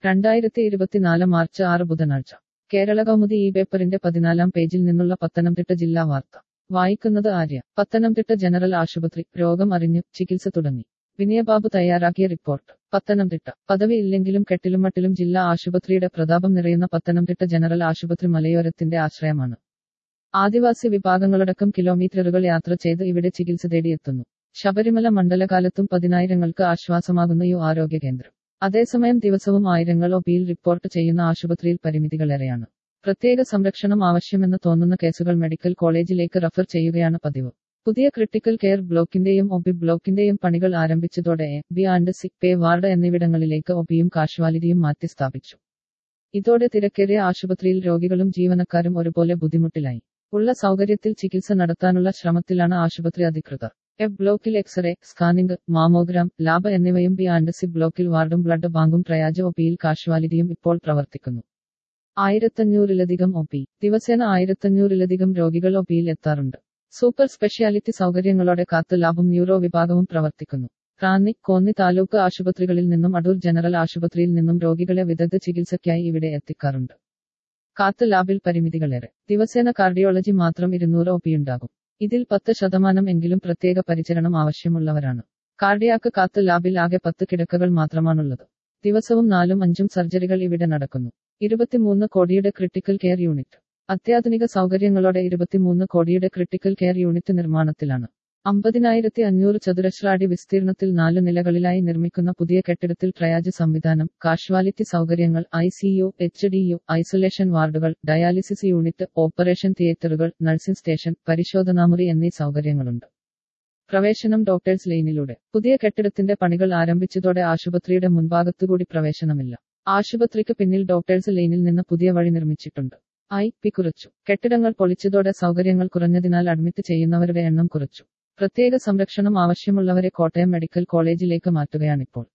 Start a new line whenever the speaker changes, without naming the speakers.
രണ്ടായിരത്തി ഇരുപത്തിനാല് മാർച്ച് ആറ് ബുധനാഴ്ച കേരള കൗമുദി ഈ പേപ്പറിന്റെ പതിനാലാം പേജിൽ നിന്നുള്ള പത്തനംതിട്ട ജില്ലാ വാർത്ത വായിക്കുന്നത് ആര്യ പത്തനംതിട്ട ജനറൽ ആശുപത്രി രോഗം അറിഞ്ഞു ചികിത്സ തുടങ്ങി വിനയബാബു തയ്യാറാക്കിയ റിപ്പോർട്ട് പത്തനംതിട്ട പദവി ഇല്ലെങ്കിലും കെട്ടിലും മട്ടിലും ജില്ലാ ആശുപത്രിയുടെ പ്രതാപം നിറയുന്ന പത്തനംതിട്ട ജനറൽ ആശുപത്രി മലയോരത്തിന്റെ ആശ്രയമാണ് ആദിവാസി വിഭാഗങ്ങളടക്കം കിലോമീറ്ററുകൾ യാത്ര ചെയ്ത് ഇവിടെ ചികിത്സ തേടിയെത്തുന്നു ശബരിമല മണ്ഡലകാലത്തും പതിനായിരങ്ങൾക്ക് ആശ്വാസമാകുന്ന യു ആരോഗ്യ കേന്ദ്രം അതേസമയം ദിവസവും ആയിരങ്ങൾ ഒപിയിൽ റിപ്പോർട്ട് ചെയ്യുന്ന ആശുപത്രിയിൽ പരിമിതികളേറെയാണ് പ്രത്യേക സംരക്ഷണം ആവശ്യമെന്ന് തോന്നുന്ന കേസുകൾ മെഡിക്കൽ കോളേജിലേക്ക് റഫർ ചെയ്യുകയാണ് പതിവ് പുതിയ ക്രിട്ടിക്കൽ കെയർ ബ്ലോക്കിന്റെയും ഒബി ബ്ലോക്കിന്റെയും പണികൾ ആരംഭിച്ചതോടെ A B and sick pay ward എന്നിവിടങ്ങളിലേക്ക് ഒബിയും കാഷ്വാലിറ്റിയും മാറ്റി സ്ഥാപിച്ചു ഇതോടെ തിരക്കേറിയ ആശുപത്രിയിൽ രോഗികളും ജീവനക്കാരും ഒരുപോലെ ബുദ്ധിമുട്ടിലായി ഉള്ള സൗകര്യത്തിൽ ചികിത്സ നടത്താനുള്ള ശ്രമത്തിലാണ് ആശുപത്രി അധികൃതർ എ ബ്ലോക്കിൽ എക്സ്റേ സ്കാനിംഗ് മാമോഗ്രാം ലാബ് എന്നിവയും ബി ആൻഡ് സി ബ്ലോക്കിൽ വാർഡും ബ്ലഡ് ബാങ്കും ട്രയാജ് ഒപിയിൽ കാഷ്വാലിറ്റിയും ഇപ്പോൾ പ്രവർത്തിക്കുന്നു ആയിരത്തഞ്ഞൂറിലധികം ഒപി ദിവസേന ആയിരത്തഞ്ഞൂറിലധികം രോഗികൾ ഒപിയിൽ എത്താറുണ്ട് സൂപ്പർ സ്പെഷ്യാലിറ്റി സൗകര്യങ്ങളോടെ കാത്ത് ലാബും ന്യൂറോ വിഭാഗവും പ്രവർത്തിക്കുന്നു റാന്നി കോന്നി താലൂക്ക് ആശുപത്രികളിൽ നിന്നും അടൂർ ജനറൽ ആശുപത്രിയിൽ നിന്നും രോഗികളെ വിദഗ്ധ ചികിത്സയ്ക്കായി ഇവിടെ എത്തിക്കാറുണ്ട് കാത്ത് ലാബിൽ പരിമിതികളേറെ ദിവസേന കാർഡിയോളജി മാത്രം ഇരുന്നൂറ് ഒപിയുണ്ടാകും ഇതിൽ പത്ത് ശതമാനം എങ്കിലും പ്രത്യേക പരിചരണം ആവശ്യമുള്ളവരാണ് കാർഡിയാക്ക് കാത്ത് ലാബിൽ ആകെ പത്ത് കിടക്കകൾ മാത്രമാണുള്ളത് ദിവസവും നാലും അഞ്ചും സർജറികൾ ഇവിടെ നടക്കുന്നു ഇരുപത്തിമൂന്ന് കോടിയുടെ ക്രിട്ടിക്കൽ കെയർ യൂണിറ്റ് അത്യാധുനിക സൗകര്യങ്ങളോടെ ഇരുപത്തിമൂന്ന് കോടിയുടെ ക്രിട്ടിക്കൽ കെയർ യൂണിറ്റ് നിർമ്മാണത്തിലാണ് അമ്പതിനായിരത്തി അഞ്ഞൂറ് ചതുരശ്ര അടി വിസ്തീർണത്തിൽ നാല് നിലകളിലായി നിർമ്മിക്കുന്ന പുതിയ കെട്ടിടത്തിൽ ട്രയാജ് സംവിധാനം കാഷ്വാലിറ്റി സൗകര്യങ്ങൾ I C U H D U isolation വാർഡുകൾ ഡയാലിസിസ് യൂണിറ്റ് ഓപ്പറേഷൻ തിയേറ്ററുകൾ നഴ്സിംഗ് സ്റ്റേഷൻ പരിശോധനാമുറി എന്നീ സൗകര്യങ്ങളുണ്ട് പ്രവേശനം ഡോക്ടേഴ്സ് ലൈനിലൂടെ പുതിയ കെട്ടിടത്തിന്റെ പണികൾ ആരംഭിച്ചതോടെ ആശുപത്രിയുടെ മുൻഭാഗത്തുകൂടി പ്രവേശനമില്ല ആശുപത്രിക്ക് പിന്നിൽ ഡോക്ടേഴ്സ് ലൈനിൽ നിന്ന് പുതിയ വഴി നിർമ്മിച്ചിട്ടുണ്ട് ഐ പി കുറച്ചു കെട്ടിടങ്ങൾ പൊളിച്ചതോടെ സൗകര്യങ്ങൾ കുറഞ്ഞതിനാൽ അഡ്മിറ്റ് ചെയ്യുന്നവരുടെ എണ്ണം കുറച്ചു പ്രത്യേക സംരക്ഷണം ആവശ്യമുള്ളവരെ കോട്ടയം മെഡിക്കൽ കോളേജിലേക്ക് മാറ്റുകയാണിപ്പോൾ